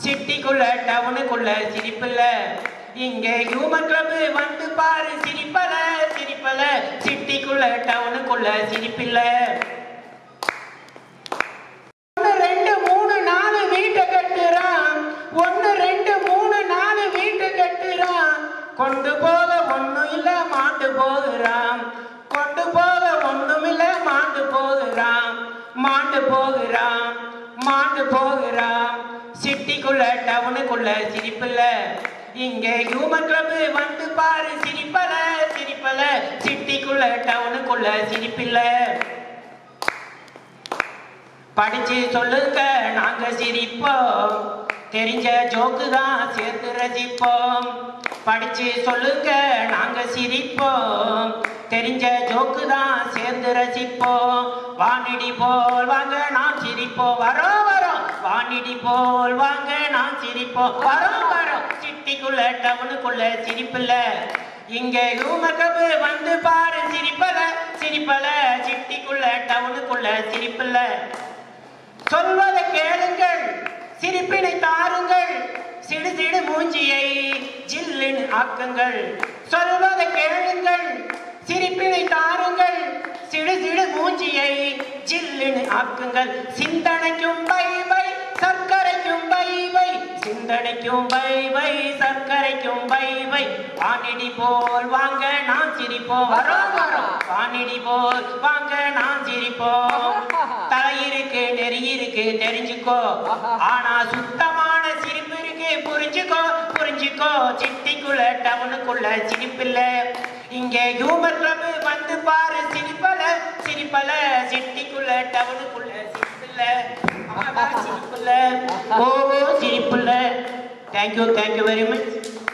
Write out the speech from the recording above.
சிட்டிக்குள்ள டவுனுக்குள்ள சிரிப்பில்ல இங்க ஹியூமன் கிளப் வந்து பாரு சிரிப்பல சிரிப்பல சிட்டிக்குள்ள டவுனுக்குள்ள சிரிப்பில்ல ஒன்னு ரெண்டு மூணு நாலு வீட்டை கட்டுறான் ஒன்னு ரெண்டு மூணு நாலு வீட்டை கட்டுறான் கொண்டு போக ஒண்ணும் இல்ல மாண்டு போகிறான் கொண்டு போக ஒண்ணும் இல்ல மாண்டு போகிறான் மாண்டு போகிறான் மாண்டு போகிறான் சிட்டிக்குள்ள டவுனுக்குள்ள சிரிப்பில்ல இங்க ஹியூமன் கிளப் வந்து பாரு சிரிப்பல சிரிப்பல சிட்டிக்குள்ள டவுனுக்குள்ள சிரிப்பில்ல படிச்சு சொல்லுங்க நாங்க சிரிப்போம் தெரிஞ்ச ஜோக்கு தான் சேர்த்து ரசிப்போம் படிச்சு சொல்லுங்க நாங்க சிரிப்போம் தெரிஞ்ச ஜோக்கு தான் சேர்ந்து ரசிப்போம் வானிடி போல் வாங்க நாம் சிரிப்போம் வரோம் வரோம் வானிடி போல் வாங்க நாம் சிரிப்போம் வரோம் வரோம் சிட்டிக்குள்ள டவுனுக்குள்ள சிரிப்பில்ல இங்க ஹியூமர் வந்து பாரு சிரிப்பல சிரிப்பல சிட்டிக்குள்ள டவுனுக்குள்ள சிரிப்பில்ல சொல்வதை கேளுங்கள் சிரிப்பினை தாருங்கள் சிடு சிடு மூஞ்சியை ஜில்லின் ஆக்குங்கள் சொல்வதை கேளுங்கள் சிரிப்பினை தாருங்கள் சிடு சிடு மூஞ்சியை ஜில்லின் ஆக்குங்கள் சிந்தனைக்கும் பை பை சர்க்கரைக்கும் பை பை சிந்தனைக்கும் பை பை சர்க்கரைக்கும் பை பை வானிடி போல் வாங்க நான் சிரிப்போம் வரோம் வரோம் வானிடி போல் வாங்க நான் சிரிப்போம் தலை இருக்கு நெறி இருக்கு தெரிஞ்சுக்கோ ஆனா சுத்தமான சிரிப்பு இருக்கு புரிஞ்சுக்கோ புரிஞ்சுக்கோ சிட்டிக்குள்ள டவுனுக்குள்ள சிரிப்பில்ல இங்க ஹியூமர் கிளப் வந்து பாரு சிரிப்பல சிரிப்பல சிட்டிக்குள்ள டவுனுக்குள்ள சிரிப்பில்ல ஆனா சிரிப்புல ஓ சிரிப்புல தேங்க்யூ தேங்க்யூ வெரி மச்